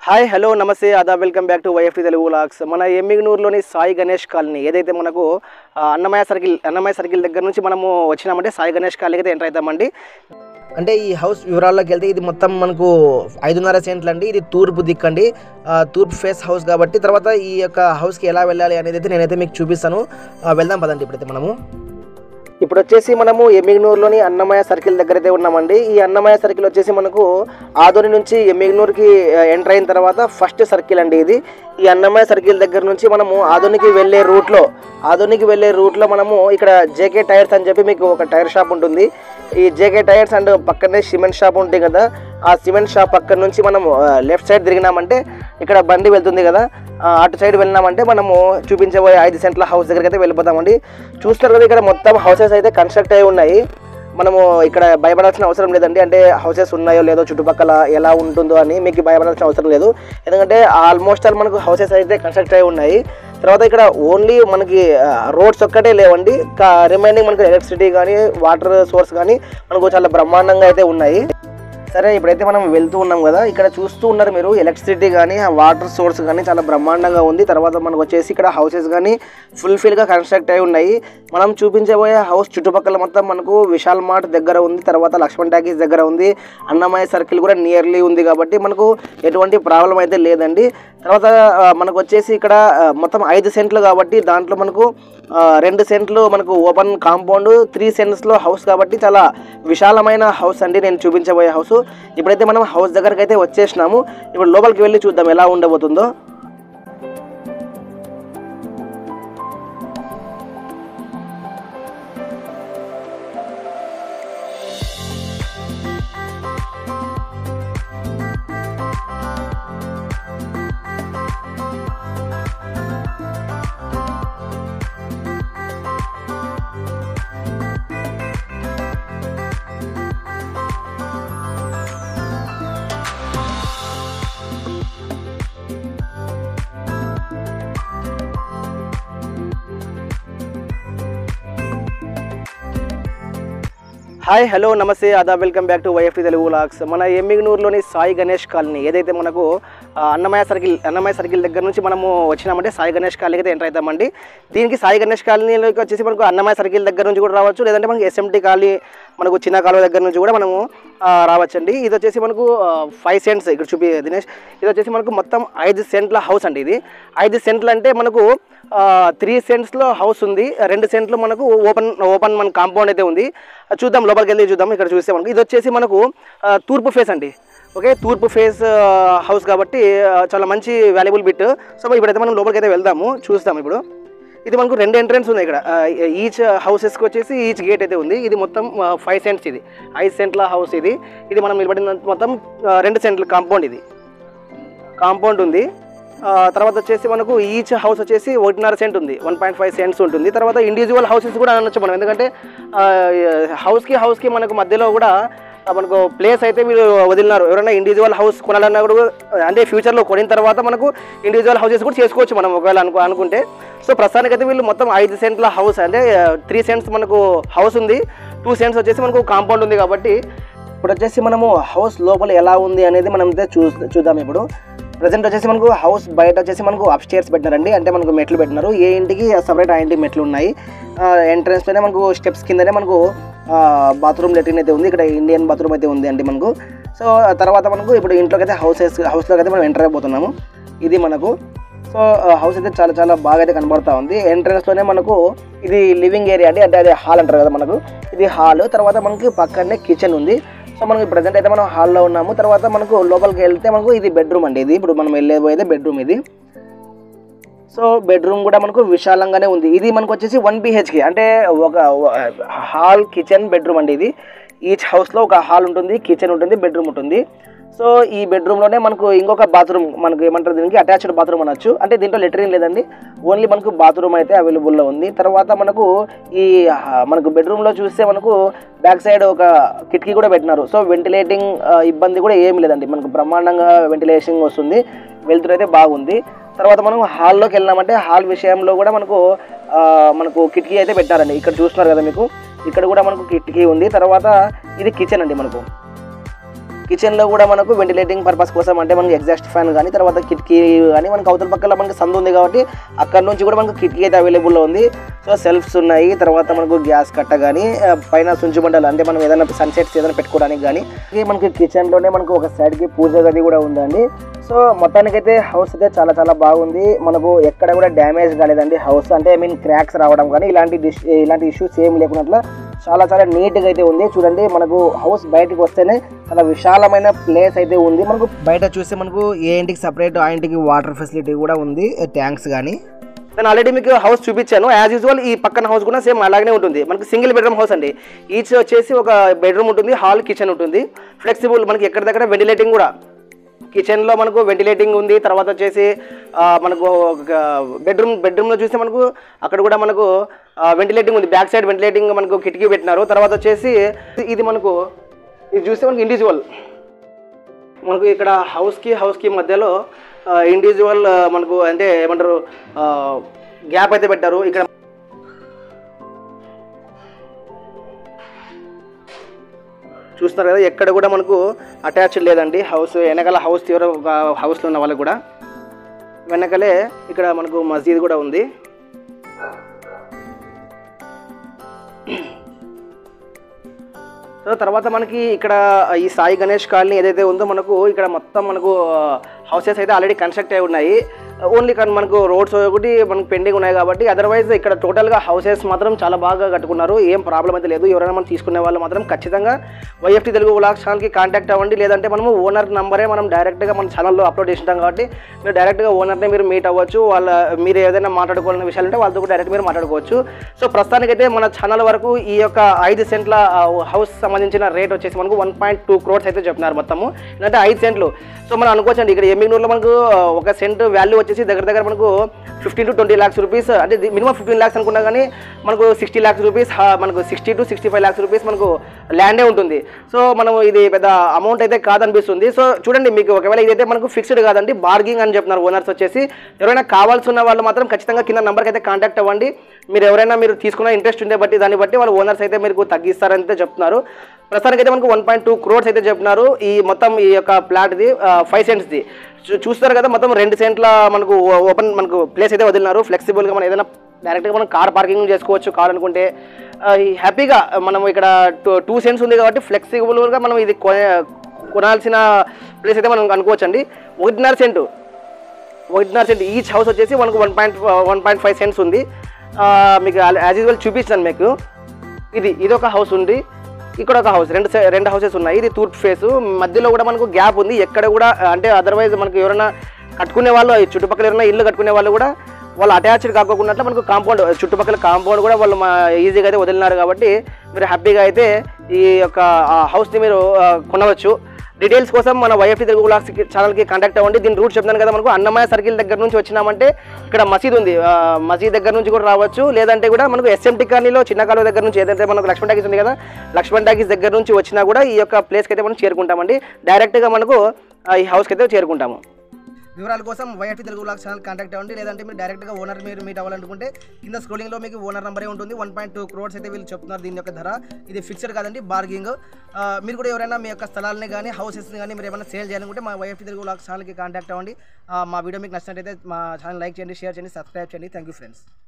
hi hello నమస్తే అదా welcome back to YFT Telugu vlogs మన ఎమ్మిగనూరులోని సాయి గణేష్ కాలనీ ఏదైతే మనకు ఆ, అన్నమయ్య సర్కిల్ అన్నమయ్య సర్కిల్ దగ్గర నుంచి మనము వచ్చినామంటే సాయి గణేష్ కాలనీకి అయితే ఎంటర్ అవుతామండి అంటే ఈ హౌస్ వివరాల్లోకి వెళ్తే ఇది మొత్తం మనకు ఐదున్నర సెంట్లు అండి ఇది తూర్పు దిక్కు అండి ఆ, తూర్పు ఫేస్ హౌస్ కాబట్టి తర్వాత ఈ యొక్క హౌస్కి ఎలా వెళ్ళాలి అనేది అయితే నేనైతే మీకు చూపిస్తాను ఆ, వెళ్దాం పదండి ఇప్పుడైతే మనము ఇప్పుడు వచ్చేసి మనము ఎమ్మిగనూరులోని అన్నమయ్య సర్కిల్ దగ్గర అయితే ఉన్నామండి ఈ అన్నమయ్య సర్కిల్ వచ్చేసి మనకు ఆదోని నుంచి ఎమ్మిగనూరుకి ఎంటర్ అయిన తర్వాత ఫస్ట్ సర్కిల్ అండి ఇది ఈ అన్నమయ్య సర్కిల్ దగ్గర నుంచి మనము ఆదోనికి వెళ్ళే రూట్లో ఆదోనికి వెళ్ళే రూట్లో మనము ఇక్కడ జేకే టైర్స్ అని చెప్పి మీకు ఒక టైర్ షాప్ ఉంటుంది ఈ జేకే టైర్స్ అండ్ పక్కనే సిమెంట్ షాప్ ఉంటుంది కదా ఆ సిమెంట్ షాప్ పక్కన నుంచి మనము లెఫ్ట్ సైడ్ తిరిగినామంటే ఇక్కడ బండి వెళ్తుంది కదా ఆ, అటు సైడ్ వెళ్ళినామంటే మనము చూపించబోయే ఐదు సెంట్ల హౌస్ దగ్గరికి అయితే వెళ్ళిపోతామండి చూస్తారు కదా ఇక్కడ మొత్తం హౌసెస్ అయితే కన్స్ట్రక్ట్ అయి ఉన్నాయి మనము ఇక్కడ భయపడాల్సిన అవసరం లేదండి అంటే హౌసెస్ ఉన్నాయో లేదో చుట్టుపక్కల ఎలా ఉంటుందో అని మీకు భయపడాల్సిన అవసరం లేదు ఎందుకంటే ఆల్మోస్ట్ ఆల్ మనకు హౌసెస్ అయితే కన్స్ట్రక్ట్ అయి ఉన్నాయి తర్వాత ఇక్కడ ఓన్లీ మనకి రోడ్స్ ఒక్కటే లేవండి రిమైనింగ్ మనకి ఎలక్ట్రిసిటీ కానీ వాటర్ సోర్స్ కానీ మనకు చాలా బ్రహ్మాండంగా అయితే ఉన్నాయి సరే ఇప్పుడైతే మనం వెళ్తూ ఉన్నాం కదా ఇక్కడ చూస్తూ ఉన్నారు మీరు ఎలక్ట్రిసిటీ కానీ వాటర్ సోర్స్ కానీ చాలా బ్రహ్మాండంగా ఉంది తర్వాత మనకు వచ్చేసి ఇక్కడ హౌసెస్ కానీ ఫుల్ఫిల్గా కన్స్ట్రక్ట్ అయి ఉన్నాయి మనం చూపించబోయే హౌస్ చుట్టుపక్కల మొత్తం మనకు విశాల్ మార్ట్ దగ్గర ఉంది తర్వాత లక్ష్మణ్ టాకీస్ దగ్గర ఉంది అన్నమయ్య సర్కిల్ కూడా నియర్లీ ఉంది కాబట్టి మనకు ఎటువంటి ప్రాబ్లం అయితే లేదండి తర్వాత ఆ, మనకు వచ్చేసి ఇక్కడ ఆ, మొత్తం ఐదు సెంట్లు కాబట్టి దాంట్లో మనకు ఆ, రెండు సెంట్లు మనకు ఓపెన్ కాంపౌండ్ త్రీ సెంట్స్లో హౌస్ కాబట్టి చాలా విశాలమైన హౌస్ అండి నేను చూపించబోయే హౌస్ ఇప్పుడైతే మనం హౌస్ దగ్గరకు అయితే వచ్చేసినాము ఇప్పుడు లోపలికి వెళ్ళి చూద్దాం ఎలా ఉండబోతుందో హాయ్ హలో నమస్తే అదా welcome back to YFT Telugu vlogs మన ఎమ్మిగనూరులోని సాయి గణేష్ కాలనీ ఏదైతే మనకు ఆ, అన్నమయ్య సర్కిల్ అన్నమయ్య సర్కిల్ దగ్గర నుంచి మనము వచ్చినామంటే సాయి గణేష్ కాలనీకి అయితే ఎంటర్ అవుతామండి దీనికి సాయి గణేష్ కాలనీలోకి వచ్చేసి మనకు అన్నమయ్య సర్కిల్ దగ్గర నుంచి కూడా రావచ్చు లేదంటే మనకి ఎస్ఎంటీ కాలనీ మనకు చిన్న కాలువ దగ్గర నుంచి కూడా మనము ఆ, రావచ్చండి ఇది వచ్చేసి మనకు ఫైవ్ సెంట్స్ ఇక్కడ చూపి దినేష్ ఇది వచ్చేసి మనకు మొత్తం ఐదు సెంట్ల హౌస్ అండి ఇది ఐదు సెంట్లు అంటే మనకు త్రీ సెంట్స్లో హౌస్ ఉంది రెండు సెంట్లు మనకు ఓపెన్ ఓపెన్ మన కాంపౌండ్ అయితే ఉంది అది చూద్దాం లోపలికి వెళ్ళి చూద్దాం ఇక్కడ చూస్తే మనకు ఇది వచ్చేసి మనకు ఆ, తూర్పు ఫేస్ అండి ఓకే తూర్పు ఫేస్ హౌస్ కాబట్టి ఆ, చాలా మంచి వాల్యుబుల్ బిట్ సో ఇప్పుడైతే మనం లోపలికి అయితే వెళ్దాము చూస్తాం ఇప్పుడు ఇది మనకు రెండు ఎంట్రన్స్ ఉన్నాయి ఇక్కడ ఈచ్ హౌసెస్కి వచ్చేసి ఈచ్ గేట్ అయితే ఉంది ఇది మొత్తం ఫైవ్ సెంట్స్ ఇది ఐదు సెంట్ల హౌస్ ఇది ఇది మనం నిలబడిన మొత్తం ఆ, రెండు సెంట్ల కాంపౌండ్ ఇది కాంపౌండ్ ఉంది ఆ, తర్వాత వచ్చేసి మనకు ఈచ్ హౌస్ వచ్చేసి ఒకటిన్నర సెంట్ ఉంది వన్ పాయింట్ ఫైవ్ సెంట్స్ ఉంటుంది తర్వాత ఇండివిజువల్ హౌసెస్ కూడా అనొచ్చు మనం ఎందుకంటే ఆ, హౌస్కి హౌస్కి మనకు మధ్యలో కూడా ఆ, మనకు ప్లేస్ అయితే వీళ్ళు వదిలినారు ఎవరైనా ఇండివిజువల్ హౌస్ కొనాలన్నా కూడా అంటే ఫ్యూచర్లో కొనిన తర్వాత మనకు ఇండివిజువల్ హౌసెస్ కూడా చేసుకోవచ్చు మనం ఒకవేళ అనుకో అనుకుంటే సో ప్రస్తుతానికి అయితే వీళ్ళు మొత్తం ఐదు సెంట్ల హౌస్ అంటే త్రీ సెంట్స్ మనకు హౌస్ ఉంది టూ సెంట్స్ వచ్చేసి మనకు కాంపౌండ్ ఉంది కాబట్టి ఇప్పుడు వచ్చేసి మనము హౌస్ లోపల ఎలా ఉంది అనేది మనం అయితే చూ చూద్దాం ఇప్పుడు ప్రజెంట్ వచ్చేసి మనకు హౌస్ బయట వచ్చేసి మనకు అప్ స్టేర్స్ పెట్టినారండి అంటే మనకు మెట్లు పెట్టినారు ఏ ఇంటికి సపరేట్ ఆ ఇంటికి మెట్లు ఉన్నాయి ఎంట్రన్స్లోనే మనకు స్టెప్స్ కిందనే మనకు బాత్రూమ్ లెట్రిన్ అయితే ఉంది ఇక్కడ ఇండియన్ బాత్రూమ్ అయితే ఉంది అండి మనకు సో ఆ తర్వాత మనకు ఇప్పుడు ఇంట్లోకి అయితే హౌసెస్ హౌస్లోకి అయితే మనం ఎంటర్ అయిపోతున్నాము ఇది మనకు సో హౌస్ అయితే చాలా చాలా బాగా అయితే కనబడతా ఉంది ఎంట్రన్స్లోనే మనకు ఇది లివింగ్ ఏరియా అండి అంటే అదే హాల్ అంటారు కదా మనకు ఇది హాల్ తర్వాత మనకి పక్కనే కిచెన్ ఉంది సో మనకి ప్రజెంట్ అయితే మనం హాల్లో ఉన్నాము తర్వాత మనకు లోపలికి వెళ్తే మనకు ఇది బెడ్రూమ్ అండి ఇది ఇప్పుడు మనం వెళ్ళేపోయేది బెడ్రూమ్ ఇది సో బెడ్రూమ్ కూడా మనకు విశాలంగానే ఉంది ఇది మనకు వచ్చేసి వన్ బిహెచ్కే అంటే ఒక హాల్ కిచెన్ బెడ్రూమ్ అండి ఇది ఈచ్ హౌస్లో ఒక హాల్ ఉంటుంది కిచెన్ ఉంటుంది బెడ్రూమ్ ఉంటుంది సో ఈ బెడ్రూమ్లోనే మనకు ఇంకొక బాత్రూమ్ మనకు ఏమంటారు దీనికి అటాచ్డ్ బాత్రూమ్ అనొచ్చు అంటే దీంట్లో లెటరిన్ లేదండి ఓన్లీ మనకు బాత్రూమ్ అయితే అవైలబుల్లో ఉంది తర్వాత మనకు ఈ ఆ, మనకు బెడ్రూమ్లో చూస్తే మనకు బ్యాక్ సైడ్ ఒక కిటికీ కూడా పెట్టినారు సో వెంటిలేటింగ్ ఇబ్బంది కూడా ఏమి లేదండి మనకు బ్రహ్మాండంగా వెంటిలేషన్ వస్తుంది వెళ్తురు అయితే బాగుంది తర్వాత మనం హాల్లోకి వెళ్ళినామంటే హాల్ విషయంలో కూడా మనకు ఆ, మనకు కిటికీ అయితే పెట్టారండి ఇక్కడ చూస్తున్నారు కదా మీకు ఇక్కడ కూడా మనకు కిటికీ ఉంది తర్వాత ఇది కిచెన్ అండి మనకు కిచెన్లో కూడా మనకు వెంటిలేటింగ్ పర్పస్ కోసం అంటే మనకి ఎగ్జాస్ట్ ఫ్యాన్ కానీ తర్వాత కిటికీ కానీ మనకు అవతల పక్కల మనకి సందు ఉంది కాబట్టి అక్కడ నుంచి కూడా మనకు కిటికీ అయితే అవైలబుల్లో ఉంది సో సెల్ఫ్స్ ఉన్నాయి తర్వాత మనకు గ్యాస్ కట్ట కానీ ఆ, పైన సుంచు బండలు అంటే మనం ఏదైనా సన్సెట్స్ ఏదైనా పెట్టుకోవడానికి కానీ ఇది మనకి కిచెన్లోనే మనకు ఒక సైడ్కి పూజ గది కూడా ఉందండి సో మొత్తానికైతే హౌస్ అయితే చాలా చాలా బాగుంది మనకు ఎక్కడ కూడా డ్యామేజ్ కాలేదండి హౌస్ అంటే ఐ మీన్ క్రాక్స్ రావడం కానీ ఇలాంటి డిష్ ఇలాంటి ఇష్యూస్ ఏం లేకున్నట్ల చాలా చాలా నీట్గా అయితే ఉంది చూడండి మనకు హౌస్ బయటకు వస్తేనే చాలా విశాలమైన ప్లేస్ అయితే ఉంది మనకు బయట చూస్తే మనకు ఏ ఇంటికి సపరేట్ ఆ ఇంటికి వాటర్ ఫెసిలిటీ కూడా ఉంది ట్యాంక్స్ కానీ నేను ఆల్రెడీ మీకు హౌస్ చూపించాను యాజ్ యూజువల్ ఈ పక్కన హౌస్ కూడా సేమ్ అలాగే ఉంటుంది మనకి సింగిల్ బెడ్రూమ్ హౌస్ అండి ఈచ్ వచ్చేసి ఒక బెడ్రూమ్ ఉంటుంది హాల్ కిచెన్ ఉంటుంది ఫ్లెక్సిబుల్ మనకి ఎక్కడ దగ్గర వెంటిలేటింగ్ కూడా కిచెన్లో మనకు వెంటిలేటింగ్ ఉంది తర్వాత వచ్చేసి ఆ, మనకు బెడ్రూమ్ బెడ్రూమ్లో చూస్తే మనకు అక్కడ కూడా మనకు వెంటిలేటింగ్ ఉంది బ్యాక్ సైడ్ వెంటిలేటింగ్ మనకు కిటికీ పెట్టినారు తర్వాత వచ్చేసి ఇది మనకు ఇది చూస్తే మనకు ఇండివిజువల్ మనకు ఇక్కడ హౌస్కి హౌస్కి మధ్యలో ఇండివిజువల్ మనకు అంటే ఏమంటారు గ్యాప్ అయితే పెట్టారు ఇక్కడ చూస్తున్నారు కదా ఎక్కడ కూడా మనకు అటాచ్డ్ లేదండి హౌస్ వెనకాల హౌస్ తీవ్ర హౌస్లో ఉన్న వాళ్ళకి కూడా వెనకలే ఇక్కడ మనకు మసీద్ కూడా ఉంది సో తర్వాత మనకి ఇక్కడ ఈ సాయి గణేష్ కాలనీ ఏదైతే ఉందో మనకు ఇక్కడ మొత్తం మనకు హౌసెస్ అయితే ఆల్రెడీ కన్స్ట్రక్ట్ అయి ఉన్నాయి ఓన్లీ కానీ మనకు రోడ్స్ ఒకటి మనకు పెండింగ్ ఉన్నాయి కాబట్టి అదర్వైజ్ ఇక్కడ టోటల్గా హౌసెస్ మాత్రం చాలా బాగా కట్టుకున్నారు ఏం ప్రాబ్లం అయితే లేదు ఎవరైనా మనం తీసుకునే వాళ్ళు మాత్రం ఖచ్చితంగా వైఎఫ్టీ తెలుగు వ్లాగ్స్ ఛానల్కి కాంటాక్ట్ అవ్వండి లేదంటే మనము ఓనర్ నంబరే మనం డైరెక్ట్గా మన ఛానల్లో అప్లోడ్ చేసింటాం కాబట్టి మీరు డైరెక్ట్గా ఓనర్ని మీరు మీట్ అవ్వచ్చు వాళ్ళ మీరు ఏదైనా మాట్లాడుకోవాలన్న విషయాలు ఉంటే వాళ్ళతో కూడా డైరెక్ట్ మీరు మాట్లాడుకోవచ్చు సో ప్రస్తుతానికైతే మన ఛానల్ వరకు ఈ యొక్క ఐదు సెంట్ల ఆ, హౌస్ సంబంధించిన రేట్ వచ్చేసి మనకు వన్ పాయింట్ టూ క్రోర్స్ అయితే చెప్తున్నారు మొత్తము అంటే ఐదు సెంట్లు సో మనం అనుకోవచ్చండి ఇక్కడ ఎమ్మిగ్నూరులో మనకు ఆ, ఒక సెంట్ వాల్యూ వచ్చేసి దగ్గర దగ్గర మనకు fifteen to twenty lakhs rupees అంటే మినిమం ఫిఫ్టీన్ ల్యాక్స్ అనుకున్నా కానీ మనకు సిక్స్టీ ల్యాక్స్ రూపీస్ మనకు sixty to sixty five lakhs rupees మనకు ల్యాండే ఉంటుంది సో మనం ఇది పెద్ద అమౌంట్ అయితే కాదనిపిస్తుంది సో చూడండి మీకు ఒకవేళ ఇదైతే మనకు ఫిక్స్డ్ కాదండి బార్గింగ్ అని చెప్తున్నారు ఓనర్స్ వచ్చేసి ఎవరైనా కావాల్సి ఉన్న వాళ్ళు మాత్రం ఖచ్చితంగా కింద నెంబర్కి అయితే కాంటాక్ట్ అవ్వండి మీరు ఎవరైనా మీరు తీసుకున్న ఇంట్రెస్ట్ ఉండే బట్టి దాన్ని బట్టి వాళ్ళు ఓనర్స్ అయితే మీకు తగ్గిస్తారని అయితే చెప్తున్నారు ప్రస్తుతానికి అయితే మనకు వన్ పాయింట్ టూ క్రోర్స్ అయితే చెప్తున్నారు ఈ మొత్తం ఈ యొక్క ప్లాట్ది ఫైవ్ సెంట్స్ది చూ- చూస్తారు కదా మొత్తం రెండు సెంట్ల మనకు ఓపెన్ మనకు ప్లేస్ అయితే వదిలినారు ఫ్లెక్సిబుల్గా మనం ఏదైనా డైరెక్ట్గా మనం కార్ పార్కింగ్ చేసుకోవచ్చు కావాలనుకుంటే ఆ, ఈ హ్యాపీగా మనం ఇక్కడ టూ టూ సెంట్స్ ఉంది కాబట్టి ఫ్లెక్సిబుల్గా మనం ఇది కొనే- కొనాల్సిన ప్లేస్ అయితే మనం అనుకోవచ్చండి ఒకటిన్నర సెంటు ఒకటిన్నర సెంట్ ఈచ్ హౌస్ వచ్చేసి మనకు one point one point five cents ఉంది ఆ, మీకు యాజ్ యూజువల్ చూపించాను మీకు ఇది ఇది ఒక హౌస్ ఉంది ఇక్కడ ఒక హౌస్ రెండు సై- రెండు హౌసెస్ ఉన్నాయి ఇది తూర్పు ఫేస్ మధ్యలో కూడా మనకు గ్యాప్ ఉంది ఎక్కడ కూడా అంటే అదర్వైజ్ మనకు ఎవరైనా కట్టుకునే వాళ్ళు ఈ చుట్టుపక్కల ఎవరైనా ఇల్లు కట్టుకునే వాళ్ళు కూడా వాళ్ళు అటాచ్డ్ కాకోకుండా మనకు కాంపౌండ్ చుట్టుపక్కల కాంపౌండ్ కూడా వాళ్ళు మా ఈజీగా అయితే వదిలినారు కాబట్టి మీరు హ్యాపీగా అయితే ఈ యొక్క హౌస్ని మీరు ఆ, కొనవచ్చు డీటెయిల్స్ కోసం మన వైఎఫ్టీ తెలుగు బ్లాగ్స్ ఛానల్కి కాంటాక్ట్ అవ్వండి దీని రూట్ చెప్తాను కదా మనకు అన్నమయ్య సర్కిల్ దగ్గర నుంచి వచ్చినామంటే ఇక్కడ మసీద్ ఉంది ఆ, మసీద్ దగ్గర నుంచి కూడా రావచ్చు లేదంటే కూడా మనకు ఎస్ఎంటీ కాలనీలో చిన్న కాలువ దగ్గర నుంచి ఏదైతే మనకు లక్ష్మణ్ టాకీస్ ఉంది కదా లక్ష్మణ్ టాకీస్ దగ్గర నుంచి వచ్చినా కూడా ఈ యొక్క ప్లేస్కి అయితే మనం చేరుకుంటామండి డైరెక్ట్గా మనకు ఆ, ఈ హౌస్కి అయితే చేరుకుంటాము వివరాల కోసం YFT Telugu blog channel contact అవ్వండి లేదంటే మీరు డైరెక్ట్గా ఓనర్ మీరు మీట్ అవ్వాలనుకుంటే కింద స్క్రోలింగ్లో మీకు ఓనర్ నెంబరే ఉంటుంది వన్ పాయింట్ టూ క్రోడ్స్ అయితే వీళ్ళు చెప్తున్నారు దీని యొక్క ధర ఇది ఫిక్స్డ్ కాదండి బార్గింగ్ మీరు కూడా ఎవరైనా మీ యొక్క స్థలాలని కానీ హౌసెస్ని కానీ మీరు ఏమైనా సేల్ చేయాలనుకుంటే మా వైఎఫ్టీ తెలుగు బ్లాగ్ ఛానల్కి కాంటాక్ట్ అవ్వండి ఆ, మా వీడియో మీకు నచ్చినట్టయితే మా ఛానల్ లైక్ చేయండి షేర్ చేయండి సబ్స్క్రైబ్ చేయండి థ్యాంక్ యూ ఫ్రెండ్స్